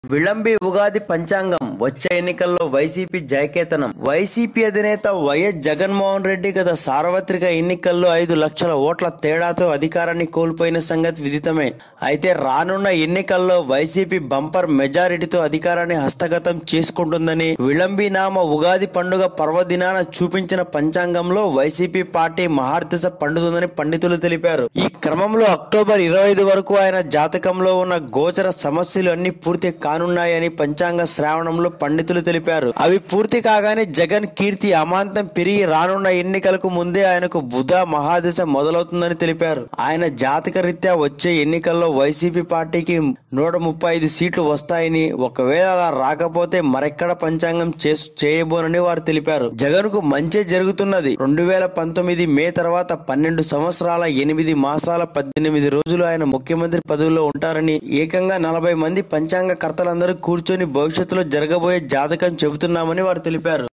విళంబి ఉగాది పంచాంగం వచ్చే ఎన్నికల్లో వైసీపీ జయకేతనం వైసీపీ అధినేత వైఎస్ జగన్మోహన్ రెడ్డి గత సార్వత్రిక ఎన్నికల్లో ఐదు లక్షల ఓట్ల తేడాతో అధికారాన్ని కోల్పోయిన సంగతి విదితమే అయితే రానున్న ఎన్నికల్లో వైసీపీ బంపర్ మెజారిటీతో అధికారాన్ని హస్తగతం చేసుకుంటుందని విళంబి నామ ఉగాది పండుగ పర్వదినాన చూపించిన పంచాంగంలో వైసీపీ పార్టీ మహార్దశ పండుతుందని పండితులు తెలిపారు ఈ క్రమంలో అక్టోబర్ ఇరవై ఐదు వరకు ఆయన జాతకంలో ఉన్న గోచర సమస్యలు అన్ని పూర్తి కానున్నాయని పంచాంగ శ్రావణంలో పండితులు తెలిపారు అవి పూర్తి కాగానే జగన్ కీర్తి అమాంతం పెరిగి రానున్న ఎన్నికలకు ముందే ఆయనకు బుధ మహాదశ మొదలవుతుందని తెలిపారు ఆయన జాతక రీత్యా వచ్చే ఎన్నికల్లో వైసీపీ పార్టీకి నూట ముప్పై ఐదు సీట్లు వస్తాయని ఒకవేళ అలా రాకపోతే మరెక్కడ పంచాంగం చేసు చేయబోనని వారు తెలిపారు జగన్ కు మంచి జరుగుతున్నది రెండు వేల పంతొమ్మిది మే తర్వాత పన్నెండు సంవత్సరాల ఎనిమిది మాసాల పద్దెనిమిది రోజులు ఆయన ముఖ్యమంత్రి పదవిలో ఉంటారని ఏకంగా నలభై మంది పంచాంగ కర్తలందరూ కూర్చొని భవిష్యత్తులో జరగబోయే జాతకం చెబుతున్నామని వారు తెలిపారు